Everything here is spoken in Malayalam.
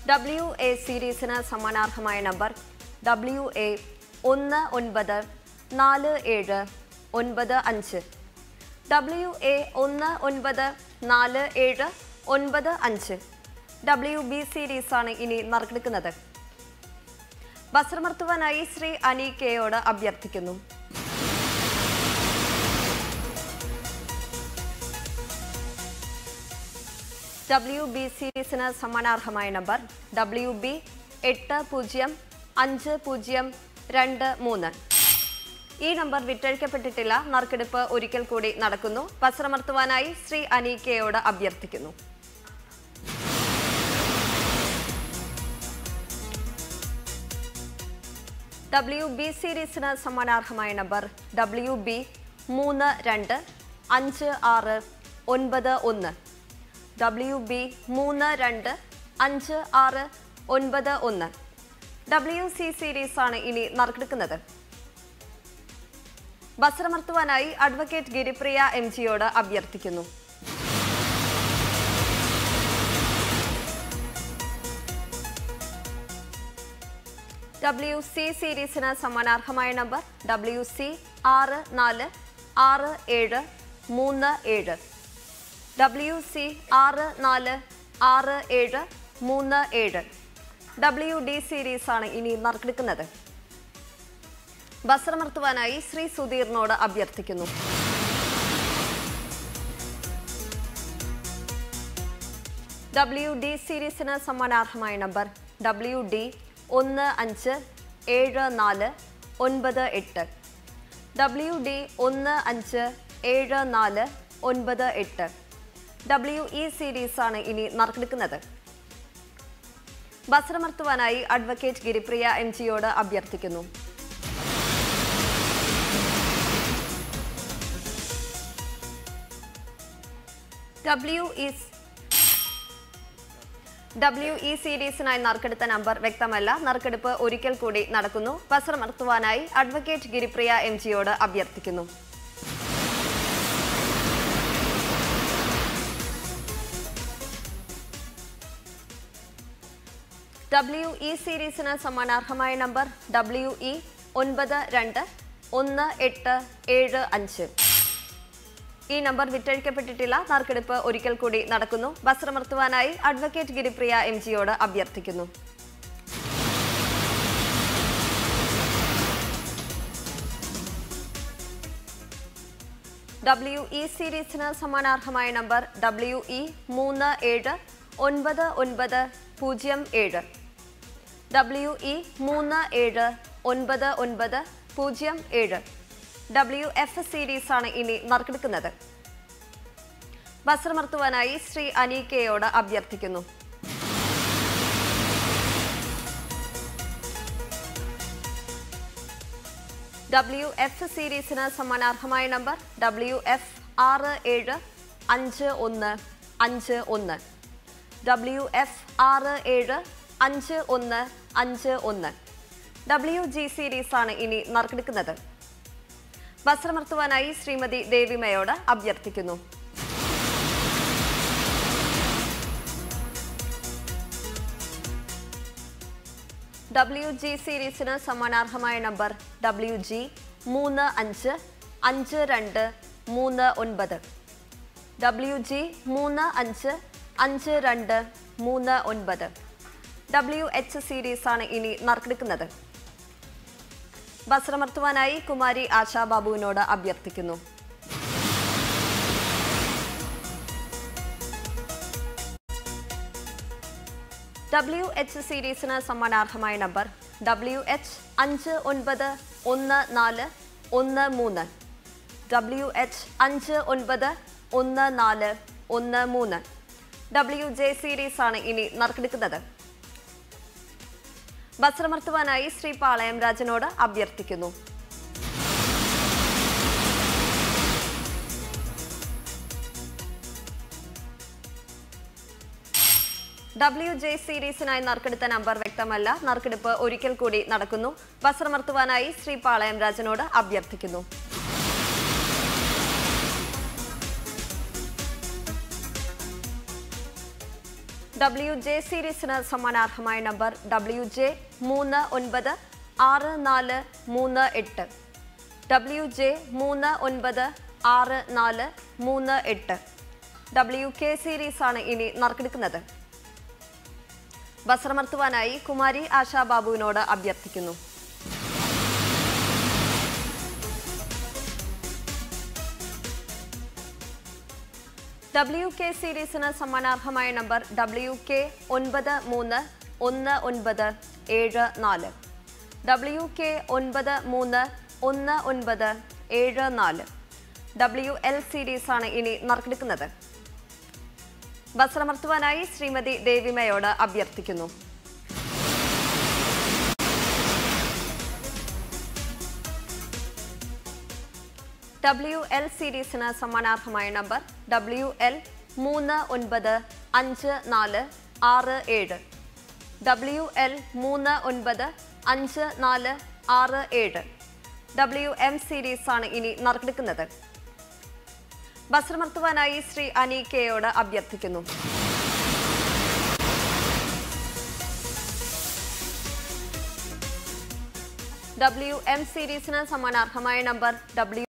ഡബ്ല്യു എ സീരീസിന് സമ്മാനാർഹമായ നമ്പർ ഡബ്ല്യു എ ഒന്ന് ഒൻപത് നാല് ഏഴ് ഒൻപത് അഞ്ച് ഡബ്ല്യു എ ഒന്ന് ഒൻപത് നാല് ഏഴ് ഒൻപത് അഞ്ച് ഡബ്ല്യു ബി സീരീസാണ് ഇനി നറുക്കെടുക്കുന്നത് വസ്ത്രമർത്തുവാനായി ശ്രീ അനി കെയോട് അഭ്യർത്ഥിക്കുന്നു ഡബ്ല്യു ബി സീരീസിന് സമ്മാനാർഹമായ നമ്പർ ഡബ്ല്യു ബി എട്ട് പൂജ്യം അഞ്ച് പൂജ്യം രണ്ട് മൂന്ന് ഈ നമ്പർ വിറ്റഴിക്കപ്പെട്ടിട്ടില്ല നറുക്കെടുപ്പ് ഒരിക്കൽ കൂടി നടക്കുന്നു വസ്ത്രമർത്തുവാനായി ശ്രീ അനീക്കയോട് അഭ്യർത്ഥിക്കുന്നു ഡബ്ല്യു ബി സീരീസിന് സമ്മാനാർഹമായ നമ്പർ ഡബ്ല്യു ബി മൂന്ന് രണ്ട് അഞ്ച് ആറ് ഒൻപത് ഒന്ന് ഡബ്ല്യു ബി മൂന്ന് രണ്ട് അഞ്ച് ആറ് ഒൻപത് ഒന്ന് ഡബ്ല്യു സി സീരീസാണ് ഇനി നറുക്കെടുക്കുന്നത് വസ്ത്രമർത്തുവാനായി അഡ്വക്കേറ്റ് ഗിരിപ്രിയ എം ജിയോട് അഭ്യർത്ഥിക്കുന്നു ഡബ്ല്യു സി സീരീസിന് സമ്മാനാർഹമായ നമ്പർ ഡബ്ല്യു സി ആറ് നാല് ആറ് ഏഴ് മൂന്ന് ഏഴ് ഡബ്ല്യു സി ആറ് നാല് ആറ് ഏഴ് മൂന്ന് ഏഴ് ഡബ്ല്യു ഡി സീരീസാണ് ഇനി നറുക്കെടുക്കുന്നത് വസ്ത്രമർത്തുവാനായി ശ്രീ സുധീറിനോട് അഭ്യർത്ഥിക്കുന്നു ഡബ്ല്യു ഡി സീരീസിന് സമ്മാനാർഹമായ നമ്പർ ഡബ്ല്യു ഡി ഒന്ന് അഞ്ച് ഏഴ് നാല് ഒൻപത് എട്ട് ഡബ്ല്യു ഡി ഒന്ന് അഞ്ച് ഏഴ് നാല് ഒൻപത് എട്ട് ഡബ്ല്യു ഇ സീരീസാണ് ഇനി നറുക്കെടുക്കുന്നത് വസ്ത്രമർത്തുവാനായി അഡ്വക്കേറ്റ് ഗിരിപ്രിയ എം ജിയോട് അഭ്യർത്ഥിക്കുന്നു ഡബ്ല്യു ഇ ഡബ്ല്യു ഇ സീരീസിനായി നറുക്കെടുത്ത നമ്പർ വ്യക്തമല്ല നറുക്കെടുപ്പ് ഒരിക്കൽ കൂടി നടക്കുന്നു വസ്ത്രമർത്തുവാനായി അഡ്വക്കേറ്റ് ഗിരിപ്രിയ എം ജിയോട് അഭ്യർത്ഥിക്കുന്നു ഡബ്ല്യു ഇ സീരീസിന് സമ്മാനാർഹമായ നമ്പർ ഡബ്ല്യു ഇ ഒൻപത് രണ്ട് ഒന്ന് എട്ട് ഏഴ് അഞ്ച് ഈ നമ്പർ വിറ്റഴിക്കപ്പെട്ടിട്ടില്ല നറുക്കെടുപ്പ് ഒരിക്കൽ കൂടി നടക്കുന്നു വസ്ത്രമർത്തുവാനായി അഡ്വക്കേറ്റ് ഗിരിപ്രിയ എം ജിയോട് അഭ്യർത്ഥിക്കുന്നു ഡബ്ല്യു ഇ സീരീസിന് സമ്മാനാർഹമായ നമ്പർ ഡബ്ല്യു ഇ മൂന്ന് ഏഴ് ഒൻപത് ഒൻപത് പൂജ്യം ഏഴ് ഡബ്ല്യു ഇ മൂന്ന് ഏഴ് ഒൻപത് ഒൻപത് പൂജ്യം ഏഴ് ഡബ്ല്യു എഫ് സീരീസാണ് ഇനി നറുക്കെടുക്കുന്നത് വസ്ത്രമർത്തുവാനായി ശ്രീ അനീക്കയോട് അഭ്യർത്ഥിക്കുന്നു ഡബ്ല്യു എഫ് സീരീസിന് സമ്മാനാർഹമായ നമ്പർ ഡബ്ല്യു എഫ് ആറ് ഏഴ് അഞ്ച് ഒന്ന് അഞ്ച് ഒന്ന് ഡബ്ല്യു എഫ് ആറ് ഏഴ് അഞ്ച് ഒന്ന് അഞ്ച് ഒന്ന് ഡബ്ല്യു ജി സീരീസാണ് ഇനി നറുക്കെടുക്കുന്നത് വസ്ത്രമർത്തുവാനായി ശ്രീമതി ദേവിമയോട് അഭ്യർത്ഥിക്കുന്നു ഡബ്ല്യു ജി സീരീസിന് സമ്മാനാർഹമായ നമ്പർ ഡബ്ല്യു ജി മൂന്ന് അഞ്ച് അഞ്ച് രണ്ട് മൂന്ന് ഒൻപത് ഡബ്ല്യു ജി മൂന്ന് അഞ്ച് അഞ്ച് രണ്ട് മൂന്ന് ഒൻപത് ഡബ്ല്യു എച്ച് സീരീസാണ് ഇനി നറുക്കെടുക്കുന്നത് വസ്ത്രമർത്തുവാനായി കുമാരി ആശാ ബാബുവിനോട് അഭ്യർത്ഥിക്കുന്നു ഡബ്ല്യു എച്ച് സീരീസിന് സമ്മാനാർഹമായ നമ്പർ ഡബ്ല്യു എച്ച് അഞ്ച് ഒൻപത് ഒന്ന് നാല് ഒന്ന് മൂന്ന് ഡബ്ല്യു എച്ച് അഞ്ച് ഒൻപത് ഒന്ന് നാല് ഒന്ന് മൂന്ന് ഡബ്ല്യു ജെ സീരീസാണ് ഇനി നറുക്കെടുക്കുന്നത് വസ്ത്രമർത്തുവാനായി ശ്രീ പാളയം രാജനോട് അഭ്യർത്ഥിക്കുന്നു ഡബ്ല്യു ജെ സീരീസിനായി നറുക്കെടുത്ത നമ്പർ വ്യക്തമല്ല നറുക്കെടുപ്പ് ഒരിക്കൽ കൂടി നടക്കുന്നു വസ്ത്രമർത്തുവാനായി ശ്രീ പാളയം രാജനോട് അഭ്യർത്ഥിക്കുന്നു ഡബ്ല്യു ജെ സീരീസിന് സമ്മാനാർഹമായ നമ്പർ ഡബ്ല്യു ജെ മൂന്ന് ഒൻപത് ആറ് നാല് മൂന്ന് എട്ട് ഡബ്ല്യു ജെ മൂന്ന് ഒൻപത് ആറ് നാല് മൂന്ന് എട്ട് ഡബ്ല്യു കെ സീരീസാണ് ഇനി നറുക്കെടുക്കുന്നത് വസ്ത്രമർത്തുവാനായി കുമാരി ആശാ ബാബുവിനോട് അഭ്യർത്ഥിക്കുന്നു ഡബ്ല്യു കെ സീരീസിന് സമ്മാനാർഹമായ നമ്പർ ഡബ്ല്യു കെ ഒൻപത് മൂന്ന് ഒന്ന് ഒൻപത് ഏഴ് നാല് ഡബ്ല്യു കെ ഒൻപത് മൂന്ന് ഒന്ന് ഒൻപത് ഏഴ് നാല് ഡബ്ല്യു എൽ സീരീസാണ് ഇനി നറുക്കെടുക്കുന്നത് വസ്ത്രമർത്തുവാനായി ശ്രീമതി ദേവിമയോട് അഭ്യർത്ഥിക്കുന്നു ഡബ്ല്യു എൽ സീരീസിന് സമ്മാനാർഹമായ നമ്പർ ഡബ്ല്യു എൽ മൂന്ന് ഒൻപത് അഞ്ച് നാല് ആറ് ഏഴ് ഡബ്ല്യു എൽ മൂന്ന് ഒൻപത് അഞ്ച് നാല് ആറ് ഏഴ് ഡബ്ല്യു എം സീരീസാണ് ഇനി നറുക്കെടുക്കുന്നത് വസ്ത്രമർത്തുവാനായി ശ്രീ അനി കെയോട് അഭ്യർത്ഥിക്കുന്നു ഡബ്ല്യു എം സീരീസിന് സമ്മാനാർഹമായ നമ്പർ ഡബ്ല്യു